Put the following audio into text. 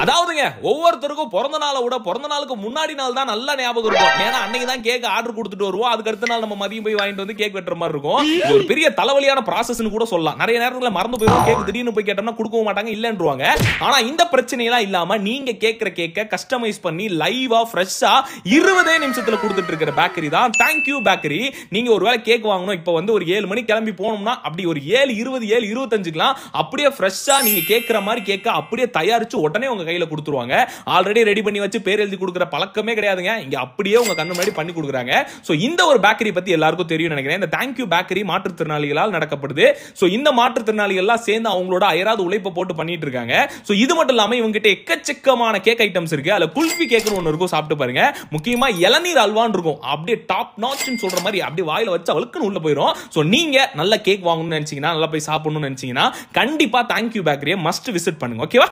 அதாவதுங்க ஒவ்வொருத்தருக்கும் பிறந்த நாளை விட பிறந்த நாளுக்கு முன்னாடி நாள் தான் நல்ல ஞாபகம் இருக்கும் ஏன்னா அன்னைக்கு தான் கேக் ஆர்டர் கொடுத்துட்டு வருவோம் அதுக்கு அடுத்த நாள் நம்ம மதியம் போய் வாங்கிட்டு வந்து கேக் வெட்டுற மாதிரி இருக்கும் இது ஒரு பெரிய தலைவலியான ப்ராசஸ்னு கூட சொல்லலாம் நிறைய நேரத்துல மறந்து போயிடும் கேக் திடீர்னு போய் கேட்டோம்னா கொடுக்கவும் மாட்டாங்க இல்லன்றுவாங்க ஆனா இந்த பிரச்சனையெல்லாம் இல்லாம நீங்க கேட்கிற கேக்க கஸ்டமைஸ் பண்ணி லைவா ஃப்ரெஷ்ஷா இருபதே நிமிஷத்துல கொடுத்துட்டு இருக்கிற பேக்கரி தான் தேங்க்யூ பேக்கரி நீங்க ஒருவேளை கேக் வாங்கணும் இப்போ வந்து ஒரு ஏழு மணி கிளம்பி போனோம்னா அப்படி ஒரு ஏழு இருபது ஏழு இருபத்தஞ்சுக்கலாம் அப்படியே ஃப்ரெஷ்ஷா நீங்க கேட்கிற மாதிரி கேட்க அப்படியே தயாரிச்சு உடனே உங்க கையில கொடுத்துருவாங்க ஆல்ரெடி ரெடி பண்ணி வச்சு பேர் எழுதி கொடுக்குற பழக்கமே கிடையாதுங்க இங்க அப்படியே உங்க கண்ணு முன்னாடி பண்ணி கொடுக்குறாங்க சோ இந்த ஒரு பேக்கரி பத்தி எல்லாருக்கும் தெரியும் நினைக்கிறேன் இந்த தேங்க்யூ பேக்கரி மாற்றுத்திறனாளிகளால் நடக்கப்படுது சோ இந்த மாற்றுத்திறனாளிகள் எல்லாம் சேர்ந்து அவங்களோட அயராது உழைப்பை போட்டு பண்ணிட்டு இருக்காங்க சோ இது மட்டும் இல்லாம இவங்க கிட்ட எக்கச்சக்கமான கேக் ஐட்டம்ஸ் இருக்கு அதுல குல்ஃபி கேக்னு ஒன்று இருக்கும் சாப்பிட்டு பாருங்க முக்கியமா இளநீர் அல்வான்னு இருக்கும் அப்படியே டாப் நாட்ச்னு சொல்ற மாதிரி அப்படியே வாயில வச்சு அவளுக்குன்னு உள்ள போயிடும் சோ நீங்க நல்ல கேக் வாங்கணும்னு நினைச்சீங்கன்னா நல்லா போய் சாப்பிடணும்னு நினைச்சீங்கன்னா கண்டிப்பா தேங்க்யூ பேக்கரியை மஸ்ட் விசிட் பண்ணுங்க ஓகேவா